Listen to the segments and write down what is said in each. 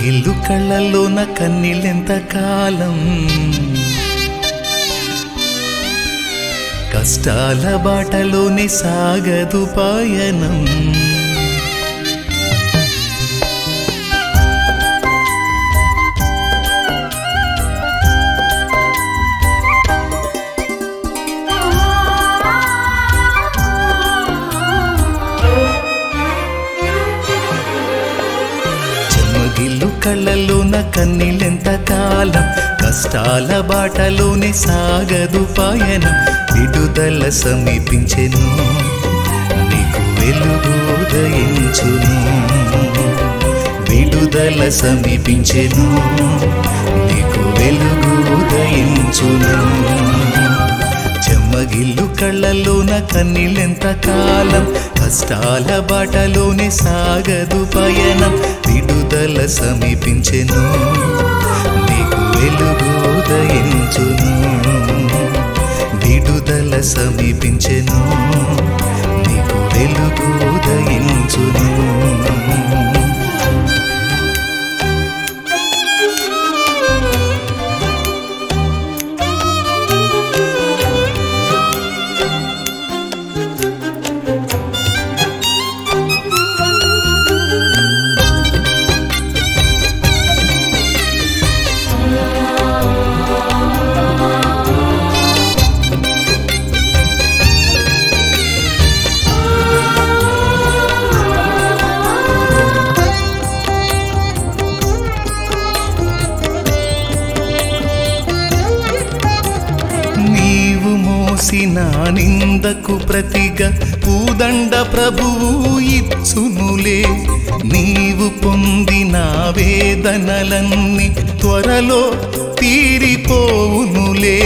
చెమ్మగిల్లు కళ్ళల్లోన కన్నీళ్ళెంత కాలం కష్టాల బాటలోనే సాగదు పయనం చెమ్మగిల్లు కళ్ళల్లోన కన్నీళ్ళెంత కాలం కష్టాల బాటలోనే సాగదు పయనం విడుదల సమీపించెను నీకు వెలుగు ఉదయించును విడుదల సమీపించెను నీకు వెలుగు ఉదయించును చెమ్మగిల్లు కళ్ళల్లోన కన్నీళ్ళెంత కాలం కష్టాల బాటలోనే సాగదు పయనం విడుదల సమీపించెను నీకు వెలుగు ఉదయించును విడుదల సమీపించెను నీకు వెలుగు ఉదయించును నీవు మోసిన నిందకు ప్రతిగా పూదండ ప్రభువు ఇచ్చునులే నీవు పొందిన వేదనలన్నీ త్వరలో తీరిపోవునులే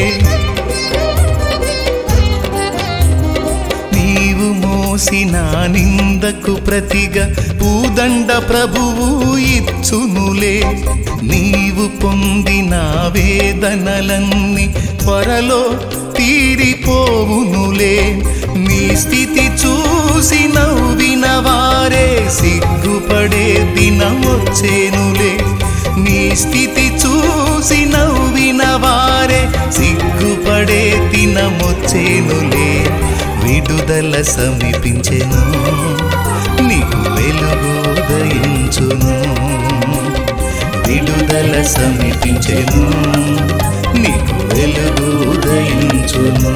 నీవు మోసిన నిందకు ప్రతిగా పూదండ ప్రభువు ఇచ్చునులే నీవు పొందిన వేదనలన్నీ త్వరలో తీరిపోవునులే నీ స్థితి చూసి నవ్విన వారే సిగ్గుపడే దినమొచ్చేనులే నీ స్థితి చూసి నవ్విన వారే సిగ్గుపడే దినమొచ్చేనులే విడుదల సమీపించెను నీకు వెలుగు ఉదయించును విడుదల సమీపించెను నీకు వెలుగు ఉదయించును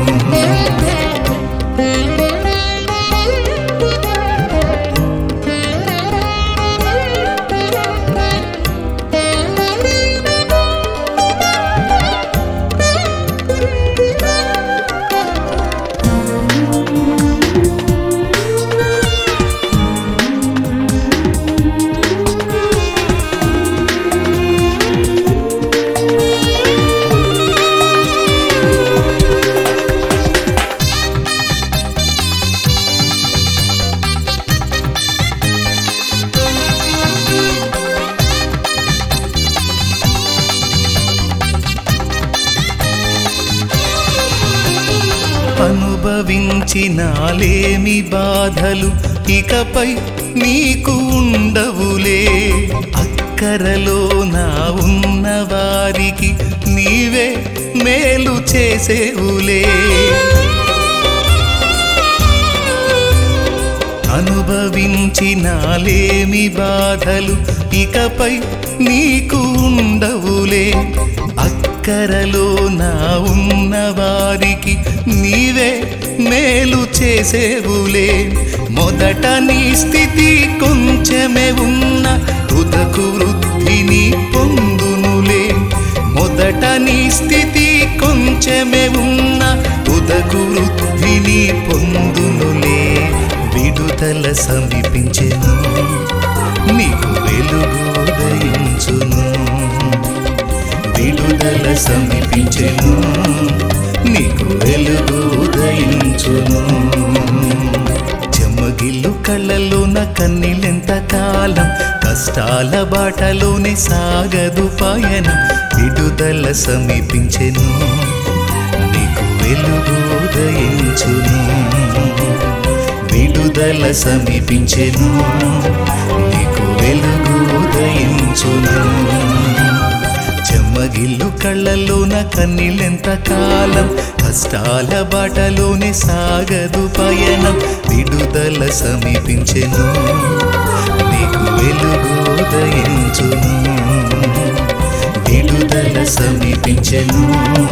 అనుభవించినాలేమి బాధలు ఇకపై నీకు ఉండవులే అక్కరలో నా ఉన్న వారికి నీవే మేలు చేసేవులే అనుభవించినాలేమి బాధలు ఇకపై నీకు ఉండవులే అక్కరలో నా ఉన్న వారికి నీవే మేలు చేసేవులే మొదట నీ స్థితి కొంచెమే ఉన్న తుదకు వృద్ధిని పొందునులే మొదట నీ స్థితి కొంచెమే ఉన్న తుదకు వృద్ధిని పొందునులే విడుదల సమీపించెను నీకు వెలుగు ఉదయించును విడుదల సమీపించెను నీకు వెలుగు ఉదయించును చెమ్మగిల్లు కళ్ళలోన కన్నీళ్ళెంత కాలం కష్టాల బాటలోనే సాగదు పయనం విడుదల సమీపించెను నీకు వెలుగు ఉదయించును విడుదల సమీపించెను నీకు వెలుగు ఉదయించును చెమ్మగిల్లు కళ్ళలోన కన్నీళ్ళెంత కాలం కష్టాల బాటలోనే సాగదు పయనం విడుదల సమీపించెను నీకు వెలుగు ఉదయించును విడుదల సమీపించెను